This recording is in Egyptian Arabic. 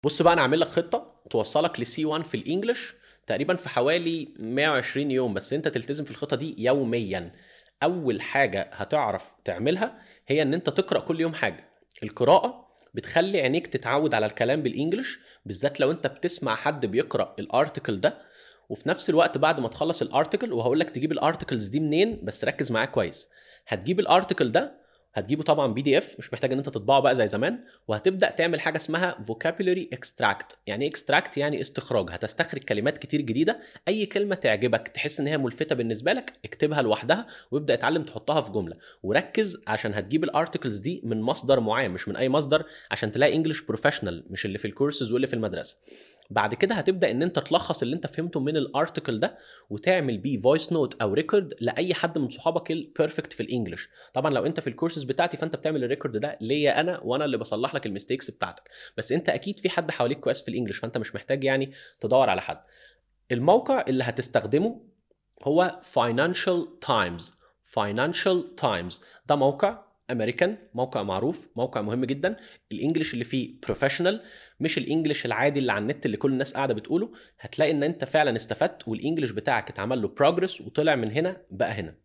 بص بقى انا عامل لك خطه توصلك لسي 1 في الانجليش تقريبا في حوالي 120 يوم بس انت تلتزم في الخطه دي يوميا اول حاجه هتعرف تعملها هي ان انت تقرا كل يوم حاجه القراءه بتخلي عينيك تتعود على الكلام بالانجلش بالذات لو انت بتسمع حد بيقرا الارتكل ده وفي نفس الوقت بعد ما تخلص الارتكل وهقول لك تجيب الارتكلز دي منين بس ركز معايا كويس هتجيب الارتكل ده هتجيبه طبعا بي دي اف مش محتاج ان انت تطبعه بقى زي زمان وهتبدا تعمل حاجه اسمها vocabulary extract يعني ايه extract يعني استخراج هتستخرج كلمات كتير جديده اي كلمه تعجبك تحس ان هي ملفته بالنسبه لك اكتبها لوحدها وابدا اتعلم تحطها في جمله وركز عشان هتجيب الارتكلز دي من مصدر معين مش من اي مصدر عشان تلاقي انجلش بروفيشنال مش اللي في الكورسز واللي في المدرسه بعد كده هتبدا ان انت تلخص اللي انت فهمته من الارتكل ده وتعمل بيه فويس نوت او ريكورد لاي حد من صحابك البيرفكت في الانجليش طبعا لو انت في الكورسز بتاعتي فانت بتعمل الريكورد ده ليا انا وانا اللي بصلح لك الميستيكس بتاعتك بس انت اكيد في حد حواليك كويس في الانجليش فانت مش محتاج يعني تدور على حد الموقع اللي هتستخدمه هو Financial Times Financial Times ده موقع امريكان موقع معروف موقع مهم جدا الانجليش اللي فيه بروفيشنال مش الانجليش العادي اللي على النت اللي كل الناس قاعده بتقوله هتلاقي ان انت فعلا استفدت والانجليش بتاعك اتعمل له بروجرس وطلع من هنا بقى هنا